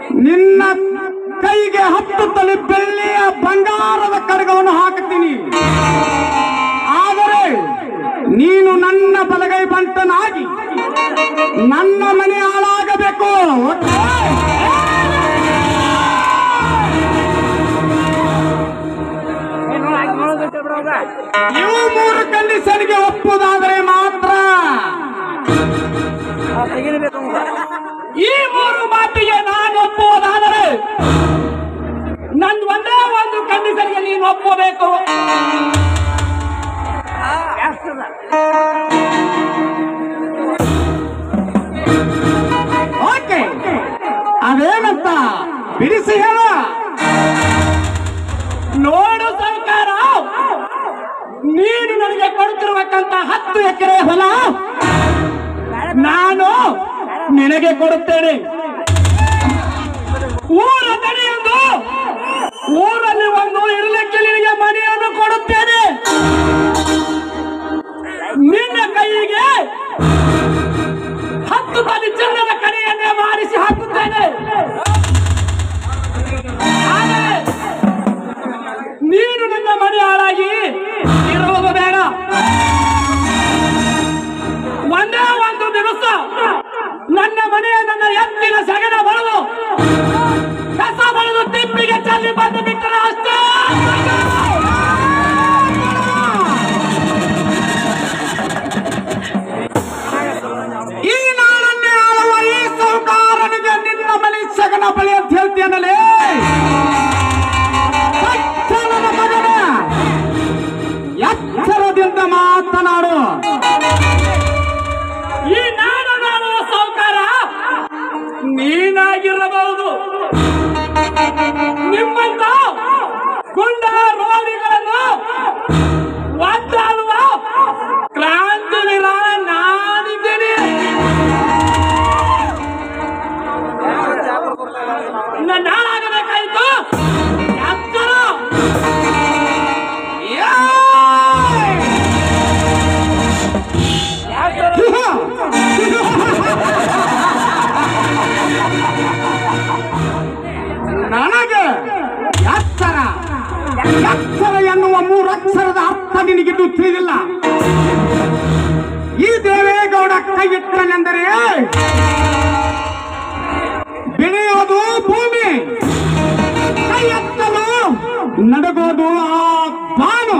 ನಿನ್ನ ಕೈಗೆ ಹತ್ತು ತಲೆ ಬೆಳ್ಳಿಯ ಬಂಗಾರದ ಕಡಗವನ್ನು ಹಾಕುತ್ತೀನಿ ಆದರೆ ನೀನು ನನ್ನ ಬಲಗೈ ಬಂಟನಾಗಿ ನನ್ನ ಮನೆ ಹಾಳಾಗಬೇಕು ಓಕೆ? ಇವು ಮೂರು ಕಂಡೀಷನ್ಗೆ ಒಪ್ಪುವುದಾದರೆ ಮಾತ್ರ ಈ ಮೂರು ಮಾತಿಗೆ ನಾನು ಒಪ್ಪುವುದಾದರೆ ನನ್ ಒಂದೇ ಒಂದು ಕಂಡೀಷನ್ಗೆ ನೀನು ಒಪ್ಪಬೇಕು ಓಕೆ ಅದೇನಂತ ಬಿಡಿಸಿ ಹೇಳ ನೋಡು ಸರ್ಕಾರ ನೀನು ನನಗೆ ಕೊಡುತ್ತಿರುವಕ್ಕಂತ ಹತ್ತು ಎಕರೆ ಹೊಲ ನಾನು ನಿನಗೆ ಕೊಡುತ್ತೇನೆ ಊರ ತಡೆಯೊಂದು ಊರಲ್ಲಿ ಒಂದು ಇರಲಿಕ್ಕೆ ನಿನಗೆ ಮನೆಯನ್ನು ಕೊಡುತ್ತೇನೆ ನಿನ್ನ ಕೈಗೆ ಹತ್ತು ಬದಿ ಚಿನ್ನದ ಕಡೆಯನ್ನೇ ಮಾರಿಸಿ ಹಾಕುತ್ತೇನೆ ಆದರೆ ನೀನು ನನ್ನ ಮನೆ ಹಾಳಾಗಿ ಇರುವುದು ಬೇಡ ಒಂದೇ ಒಂದು ದಿವಸ ನನ್ನ ಮನೆಯ ನನ್ನ ಎತ್ತಿನ ಸಗಣ ಬಳೆದು ಕಸ ಬಳೆದು ತಿಪ್ಪಿಗೆ ಚೆಲ್ಲಿ ಬಂದು ಬಿಟ್ಟರೆ ಅಷ್ಟೇ ಈ ನಾಳನ್ನೇ ಆಳುವ ಈ ಸೌಕಾರನಿಗೆ ನಿನ್ನ ಬಳಿ ಸಗನ ಬಳಿ ಅಂತ ಹೇಳ್ತೀಯನಲೇ ಸಜ್ಜನನ ಮಗನ ಎಚ್ಚರದಿಂದ ಮಾತನಾಡು ಈ ನಾನು ನಾನು ಸೌಕಾರ ನೀನಾಗಿರಬಹುದು ನಿಮ್ಮಂತ ಗುಂಡ ರೋಗಿಗಳನ್ನು ಒದ್ದಾಡುವ ಕ್ರಾಂತಿವೀರ ನಾನಿದ್ದೇನೆ ನನ್ನ ಹಾಳಾಗಬೇಕಾಯ್ತು ಎಚ್ಚರ ನನಗೆ ಎಚ್ಚರ ಎಚ್ಚರ ಎನ್ನುವ ಮೂರಕ್ಷರದ ಅರ್ಥ ನಿನಗಿದು ತಿಳಿದಿಲ್ಲ ಈ ದೇವೇಗೌಡ ಕೈ ಇಟ್ಟನೆಂದರೆ ಬೆಳೆಯೋದು ಭೂಮಿ ಕೈ ಎತ್ತಲು ನಡಗೋದು ಆ ಬಾನು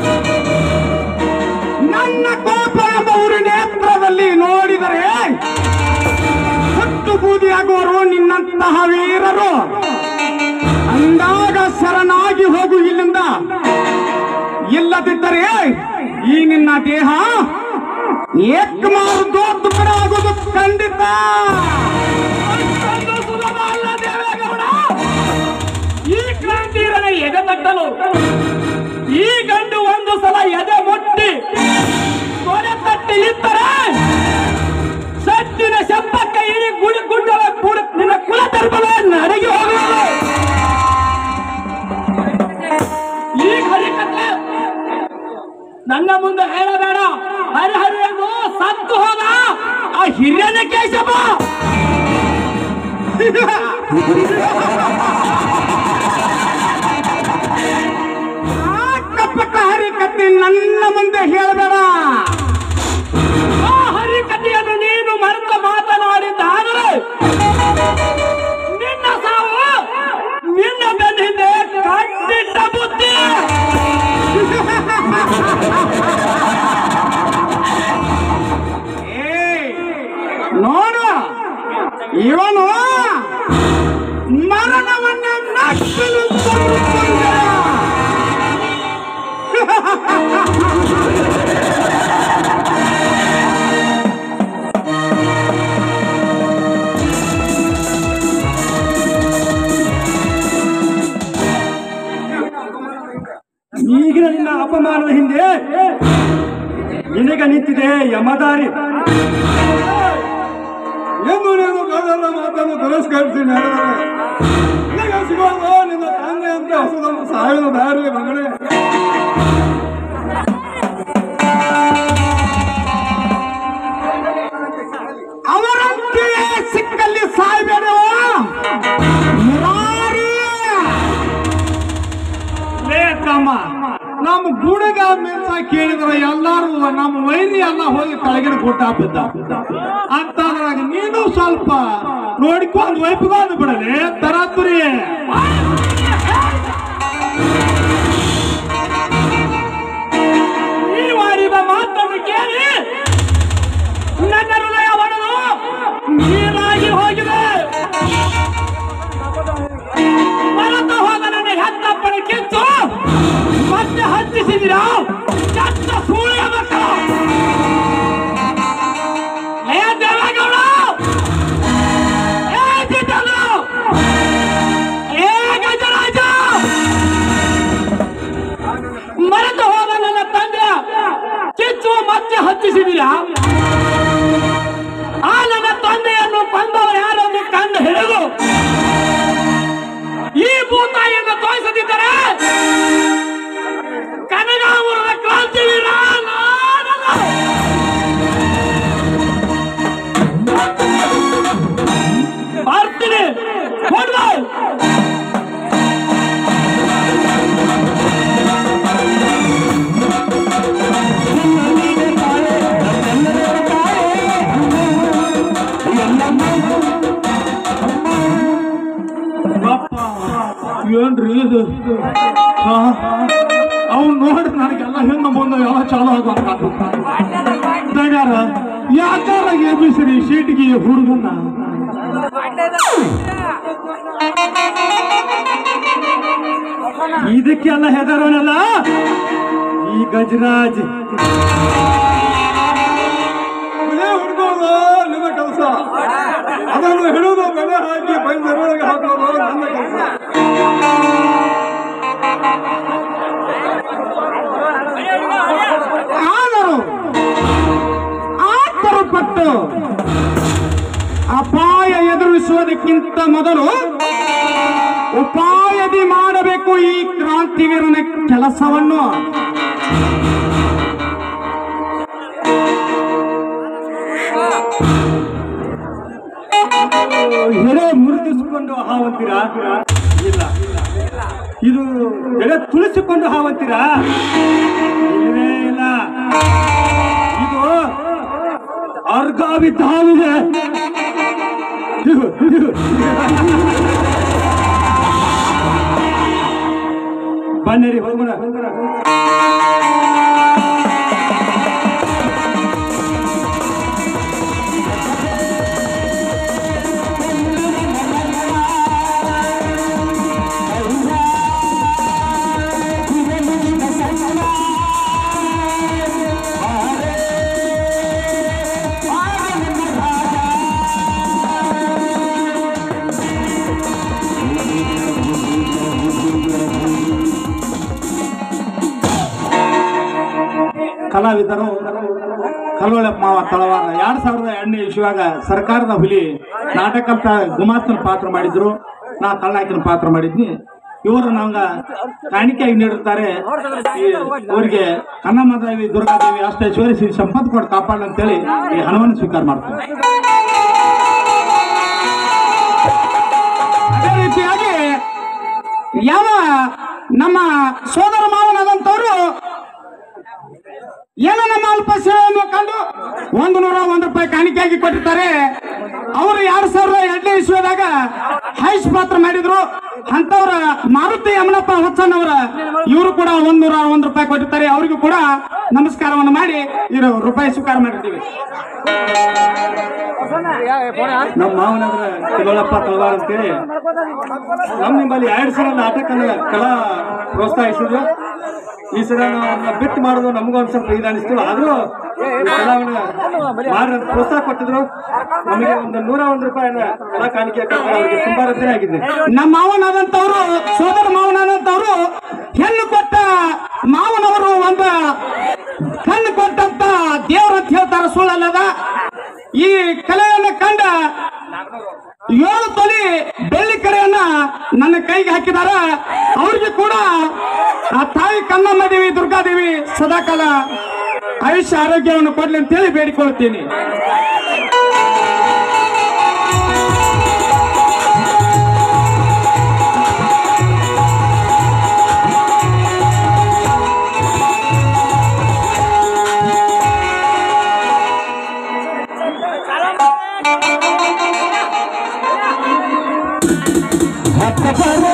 ನನ್ನ ಕೋಪ ಎಂಬ ಊರಿ ನೇತ್ರದಲ್ಲಿ ನೋಡಿದರೆ ಹುಟ್ಟು ಬೂದಿಯಾಗುವರು ನಿನ್ನಂತಹ ವೀರರು ಅಂದಾಗ ಶರಣಾಗಿ ಹೋಗು ಇಲ್ಲಿಂದ ಇಲ್ಲದಿದ್ದರೆ ಈ ನಿನ್ನ ದೇಹ ಏಕಮಾರು ದೋತು ಕೂಡ ಆಗುವುದು ಖಂಡಿತ ಅಷ್ಟೊಂದು ಸುಲಭ ಅಲ್ಲ ದೇವೇಗೌಡ ಈ ಕ್ರಾಂತಿರನ ಎದೆ ತಟ್ಟಲು ಈ ಗಂಡು ಒಂದು ಸಲ ಎದೆ ಮುಟ್ಟಿ ತೊಡೆ ತಟ್ಟಿ ಇದ್ದರೆ ಸತ್ತಿನ ಶಬ್ದಕ್ಕೆ ಇಡೀ ಗುಡಿ ಗುಡ್ಡವ ಕುಡ ನಿನ್ನ ಕುಲ ಧರ್ಮವೇ ನಡಗಿ ಹೋಗುವುದು ಈ ಹರಿಕತೆ ನನ್ನ ಮುಂದೆ ಹೇಳಬೇಡ ಹರಿಹರಿ ಎಂದು ಸತ್ತು ಹೋದ ಆ ಹಿರಿಯನ ಕೇಶವ ಆ ಕಪ್ಪಟ ಹರಿಕತೆ ನನ್ನ ಮುಂದೆ ಹೇಳಬೇಡ ಆ ಹರಿಕಥೆಯನ್ನು ನೀನು ಮರೆತು ಮಾತನಾಡಿದ್ದಾದರೆ ನಿನ್ನ ಸಾವು ನಿನ್ನ ಬೆನ್ನಿಂದೆ ಕಟ್ಟಿಟ್ಟ ಬುದ್ಧಿ ಏಯ್, ನೋಡು ಇವನು ಮರಣವನ್ನ ನಕ್ಕಲು ತಂದುಕೊಂಡ. ಈಗಿನ ನಿನ್ನ ಅಪಮಾನದ ಹಿಂದೆ ನಿನಗೆ ನಿಂತಿದೆ ಯಮದಾರಿ ಎಂದು ನೀನು ಗದರ ಮಾತನ್ನು ತಿರಸ್ಕರಿಸಿ ನಡೆದರೆ ನಿನಗೆ ಸಿಗೋದು ನಿನ್ನ ತಂದೆ ಅಂತ ಹೊಸದನ್ನು ಸಾವಿರ ದಾರಿ ಮಗನೇ ಅವರಂತೆಯೇ ಸಿಕ್ಕಲ್ಲಿ ಸಾಯ್ಬೇಡವೋ ನಮ್ಮ ಗುಡಿಗ ಮೆಚ್ಚ ಕೇಳಿದ್ರ ಎಲ್ಲಾರು ನಮ್ಮ ವೈರಿ ಎಲ್ಲ ಹೋಗಿ ಕೆಳಗಿನ ಗುಡ್ಡ ಬಿದ್ದ ಅಂತದ್ರಾಗ ನೀನು ಸ್ವಲ್ಪ ನೋಡ್ಕೊಂಡು ವೈಪಗಾದು ಬಿಡಲಿ ತರಾತುರಿ ಈ ಮಾಡಿದ ಮಾತನ್ನು ಕೇಳಿ ನನ್ನ ಹೃದಯ ಒಡೆದು ನೀರಾಗಿ ಹೋಗಿದೆ ಮರೆತು ಹೋದ ನನ್ನ ಹೆತ್ತಪ್ಪನ ಕಿತ್ತು ಮತ್ತೆ ಹಚ್ಚಿಸಿದಿರಾ ಚಟ್ಟ ಸೂರ್ಯ ಮಕ್ಕಳು ಏ ದೇವೇಗೌಡ ಏ ಜಿದ್ದಲು ಏ ಗಜರಾಜ ಮರೆತು ಹೋದ ನನ್ನ ತಂದೆ ಕಿಚ್ಚು ಮತ್ತೆ ಹಚ್ಚಿಸಿದಿರಾ ಆ ನನ್ನ ತಂದೆಯನ್ನು ಕೊಂದವರು ಯಾರನ್ನು ಕಂಡು ಹಿಡಿದು ಈ ಭೂತಾಯಿಯನ್ನು ತೋರಿಸದಿದ್ದರೆ ಕನಗಾಪುರದ ಕ್ರಾಂತಿವೀರ ನಾನಲ್ಲ. ಬರ್ತೀನಿ ಹೊಡ್ದು. ಏನ್ರಿ ಇದು ಅವ್ನು ನೋಡಿ ನನಗೆಲ್ಲ ಹಿಂದ ಮುಂದೆ ಎಲ್ಲ ಚಾಲು ಆಗಾರ ಯಾಕಾರ ಎಬ್ಬಿಸ್ರಿ ಸೀಟಿಗೆ ಹುಡುಗನ್ನ ಇದಕ್ಕೆಲ್ಲ ಹೆದರೋನಲ್ಲ ಈ ಗಜರಾಜ್ ಹುಡುಗೋದು ನಿಮ್ಮ ಕೆಲಸ ಅದನ್ನು ಹಿಡಿದು ಬೆಲೆ ಹಾಕಿ ಬೈದರೊಳಗೆ ಹಾಕೋದು ನನ್ನ ಕೆಲಸ ಆದರೂ ಆತರು ಪಟ್ಟು ಅಪಾಯ ಎದುರಿಸುವುದಕ್ಕಿಂತ ಮೊದಲು ಉಪಾಯದಿ ಮಾಡಬೇಕು ಈ ಕ್ರಾಂತಿವೀರನ ಕೆಲಸವನ್ನು ಎಡೆ ಮುರಿದಿಸಿಕೊಂಡು ಹಾವಂತೀರಾ ಇಲ್ಲ ಇದು ಎಡೆ ತುಳಿಸಿಕೊಂಡು ಹಾವಂತೀರಾ ಇಲ್ಲವೇ ಇಲ್ಲ ಇದು ಅರ್ಗಾವಿ ಧಾವಿದೆ ಇದು, ಇದು. ಬನ್ನಿರಿ ಹೋಗೋಣ ಕಲಾವಿದರು ಕಲ್ವಳಪ್ಪ ಮಾವ ತಳವಾರ ಎರಡ್ ಸಾವಿರದ ಎರಡನೇ ಇಶ್ವಾಗ ಸರ್ಕಾರದ ಹುಲಿ ನಾಟಕ ಗುಮಾಸ್ತನ ಪಾತ್ರ ಮಾಡಿದ್ರು ನಾ ಕಳ್ಳಾಕಿನ ಪಾತ್ರ ಮಾಡಿದ್ನಿ ಇವರು ನಮ್ಗ ಕಾಣಿಕೆಯಾಗಿ ನೀಡಿರ್ತಾರೆ ಈ ಊರಿಗೆ ಕನ್ನಮದೇವಿ ದುರ್ಗಾದೇವಿ ಅಷ್ಟೇಶ್ವರಿ ಶ್ರೀ ಸಂಪತ್ ಕೊಟ್ಟು ಕಾಪಾಡ ಅಂತೇಳಿ ಈ ಹಣವನ್ನು ಸ್ವೀಕಾರ ಮಾಡ್ತಾರೆ ಅದೇ ರೀತಿಯಾಗಿ ಯಾವ ನಮ್ಮ ಸೋದರ ಮಾವನಾದಂತವರು ಏನೋ ನಮ್ಮ ಅಲ್ಪ ಸೇವೆಯನ್ನು ಕಂಡು ಒಂದು ನೂರ ಒಂದು ರೂಪಾಯಿ ಕಾಣಿಕೆಯಾಗಿ ಕೊಟ್ಟಿರ್ತಾರೆ ಅವರು ಎರಡ್ ಸಾವಿರದ ಎರಡನೇ ಇಸ್ವಿದಾಗ ಹೈಸ್ ಪಾತ್ರ ಮಾಡಿದ್ರು ಅಂತವ್ರ ಮಾರುತಿ ಯಮನಪ್ಪ ಹೊಚ್ಚನವರ ಇವರು ಕೂಡ ಒಂದ್ ನೂರ ಒಂದು ರೂಪಾಯಿ ಕೊಟ್ಟಿರ್ತಾರೆ ಅವರಿಗೂ ಕೂಡ ನಮಸ್ಕಾರವನ್ನು ಮಾಡಿ ಇವರು ರೂಪಾಯಿ ಸ್ವೀಕಾರ ಮಾಡಿರ್ತೀವಿ ನಮ್ಮ ಮಾವನವರ ತಿಳಪ್ಪ ತಳವಾರ ಅಂತೇಳಿ ನಮ್ಮ ನಿಮ್ಮಲ್ಲಿ ಎರಡು ಸಲ ನಾಟಕನ ಕಲಾ ಪ್ರೋತ್ಸಾಹಿಸಿದ್ರು ಈ ಸಲ ನಾವು ಅವ್ರನ್ನ ಬಿಟ್ಟು ಮಾಡೋದು ನಮಗೂ ಒಂದ್ ಸ್ವಲ್ಪ ಇದು ಅನಿಸ್ತು ಆದ್ರೂ ಈ ಕಲಾವನ್ನ ಮಾಡಿ ಪ್ರೋತ್ಸಾಹ ಕೊಟ್ಟಿದ್ರು ನಮಗೆ ಒಂದು ನೂರ ಒಂದು ರೂಪಾಯಿನ ಕಲಾ ಕಾಣಿಕೆ ಕೊಟ್ಟು ಅವ್ರಿಗೆ ತುಂಬಾ ರಚನೆ ಆಗಿದೆ ನಮ್ಮ ಮಾವನಾದಂತವ್ರು ಸೋದರ ಮಾವನಾದಂತವ್ರು ಹೆಣ್ಣು ಕೊಟ್ಟ ಮಾವನವರು ಒಂದು ಕಣ್ಣು ಕೊಟ್ಟಂತ ದೇವ್ರ ಅಂತ ಹೇಳ್ತಾರ ಸುಳ್ಳಲ್ಲದ ಈ ಕಲೆಯನ್ನು ಕಂಡ ಏಳು ತೊಲಿ ಬೆಳ್ಳಿ ಕರೆಯನ್ನ ನನ್ನ ಕೈಗೆ ಹಾಕಿದಾರ ಅವ್ರಿಗೆ ಕೂಡ ಆ ತಾಯಿ ಕನ್ನಮ್ಮ ದೇವಿ ದುರ್ಗಾದೇವಿ ಸದಾಕಾಲ ಆಯುಷ್ಯ ಆರೋಗ್ಯವನ್ನು ಕೊಡ್ಲಿ ಅಂತೇಳಿ ಬೇಡಿಕೊಳ್ತೀನಿ ಸಫರ